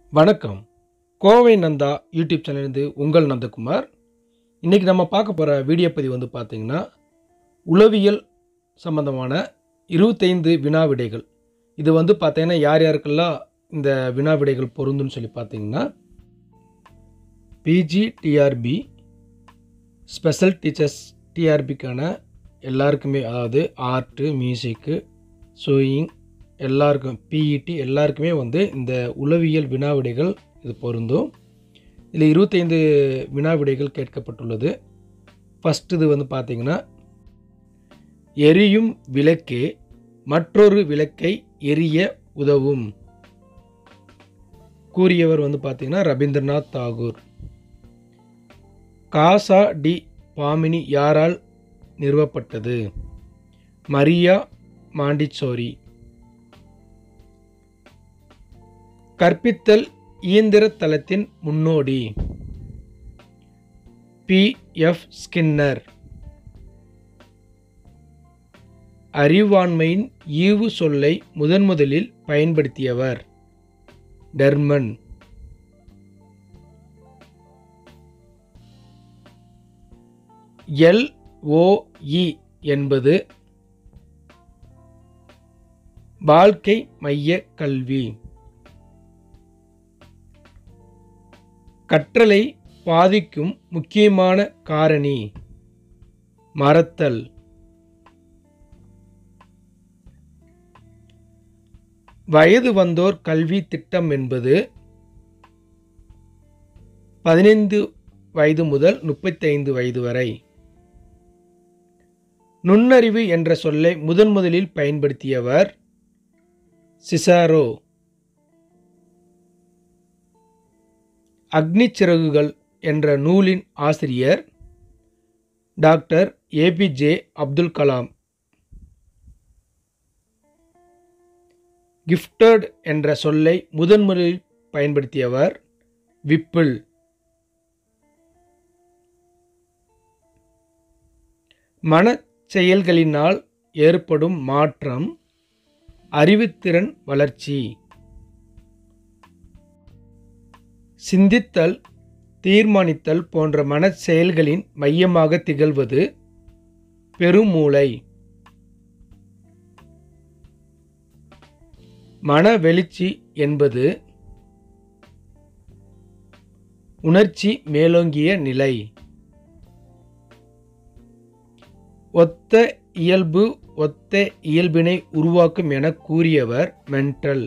வணக்கம் கோவை நந்தா யூடியூப் சேனலிருந்து உங்கள் நந்தகுமார் இன்றைக்கி நம்ம பார்க்க போகிற வீடியோ பதிவு வந்து பார்த்திங்கன்னா உளவியல் சம்பந்தமான இருபத்தைந்து வினா விடைகள் இது வந்து பார்த்தீங்கன்னா யார் யாருக்கெல்லாம் இந்த வினா விடைகள் பொருந்துன்னு சொல்லி பார்த்தீங்கன்னா பிஜி டிஆர்பி ஸ்பெஷல் டீச்சர்ஸ் டிஆர்பிக்கான எல்லாருக்குமே அதாவது ஆர்ட்டு மியூசிக்கு சூயிங் எல்லாருக்கும் பிஇடி எல்லாருக்குமே வந்து இந்த உளவியல் வினாவிடைகள் இது பொருந்தும் இதில் இருபத்தைந்து வினாவிடைகள் கேட்கப்பட்டுள்ளது ஃபஸ்ட் இது வந்து பார்த்தீங்கன்னா எரியும் விளக்கே மற்றொரு விளக்கை எரிய உதவும் கூறியவர் வந்து பார்த்தீங்கன்னா Rabindranath Tagore Casa dei Bambini யாரால் நிறுவப்பட்டது மரியா மாண்டிச்சோரி கற்பித்தல் இயந்திர தளத்தின் முன்னோடி பி எஃப் ஸ்கின்னர் அறிவாண்மையின் ஈவு சொல்லை முதன் முதலில் பயன்படுத்தியவர் டெர்மன் எல்ஓஇ என்பது வாழ்க்கை மைய கல்வி கற்றலை பாதிக்கும் முக்கியமான காரணி மறத்தல் வயது வந்தோர் கல்வி திட்டம் என்பது பதினைந்து வயது முதல் முப்பத்தைந்து வயது வரை நுண்ணறிவு என்ற சொல்லை முதன் முதலில் பயன்படுத்தியவர் சிசாரோ அக்னி சிறகுகள் என்ற நூலின் ஆசிரியர் doctor APJ Abdul Kalam gifted என்ற சொல்லை முதன் முதலில் பயன்படுத்தியவர் விப்பிள் மனச் செயல்களினால் ஏற்படும் மாற்றம் அறிவுத்திறன் வளர்ச்சி சிந்தித்தல் தீர்மானித்தல் போன்ற மனச் செயல்களின் மையமாக திகழ்வது பெருமூளை மன வெளிச்சி என்பது உணர்ச்சி மேலோங்கிய நிலை ஒத்த இயல்பு ஒத்த இயல்பினை உருவாக்கும் என கூறியவர் மென்டல்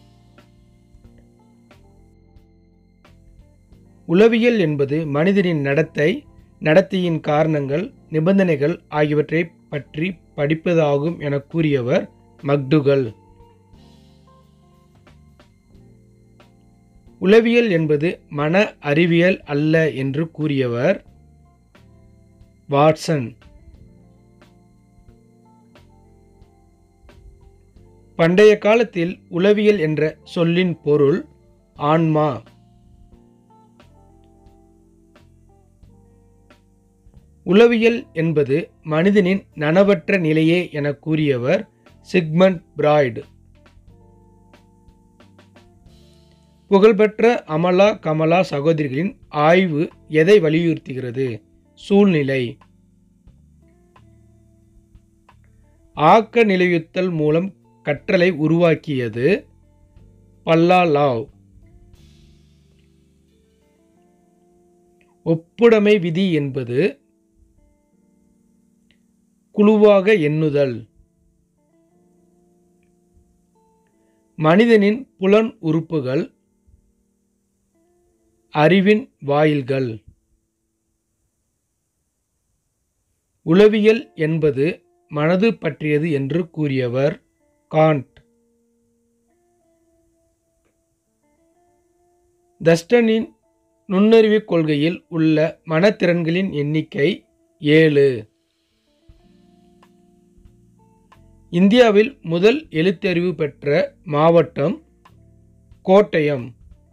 உளவியல் என்பது மனிதனின் நடத்தை நடத்தையின் காரணங்கள் நிபந்தனைகள் ஆகியவற்றை பற்றி படிப்பதாகும் என கூறியவர் மக்டுகள் உளவியல் என்பது மன அறிவியல் அல்ல என்று கூறியவர் வாட்சன் பண்டைய காலத்தில் உளவியல் என்ற சொல்லின் பொருள் ஆன்மா உளவியல் என்பது மனிதனின் நனவற்ற நிலையே என கூறியவர் சிக்மண்ட் பிராய்டு புகழ்பெற்ற அமலா கமலா சகோதரிகளின் ஆய்வு எதை வலியுறுத்துகிறது சூழ்நிலை ஆக்க நிலையுத்தல் மூலம் கற்றலை உருவாக்கியது பல்லா லாவ் ஒப்புடைமை விதி என்பது குழுவாக எண்ணுதல் மனிதனின் புலன் உறுப்புகள் அறிவின் வாயில்கள் உளவியல் என்பது மனது பற்றியது என்று கூறியவர் காண்ட் தஸ்டனின் நுண்ணறிவு கொள்கையில் உள்ள மனத்திறன்களின் எண்ணிக்கை ஏழு இந்தியாவில் முதல் எழுத்தறிவு பெற்ற மாவட்டம் கோட்டயம்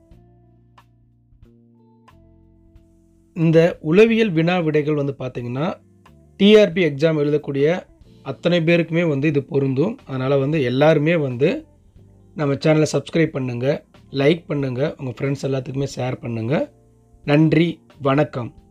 இந்த உளவியல் வினா விடைகள் வந்து பார்த்திங்கன்னா டிஆர்பி எக்ஸாம் எழுதக்கூடிய அத்தனை பேருக்குமே வந்து இது பொருந்தும் அதனால் வந்து எல்லாருமே வந்து நம்ம சேனலை சப்ஸ்கிரைப் பண்ணுங்கள் லைக் பண்ணுங்கள் உங்கள் ஃப்ரெண்ட்ஸ் எல்லாத்துக்குமே ஷேர் பண்ணுங்கள் நன்றி வணக்கம்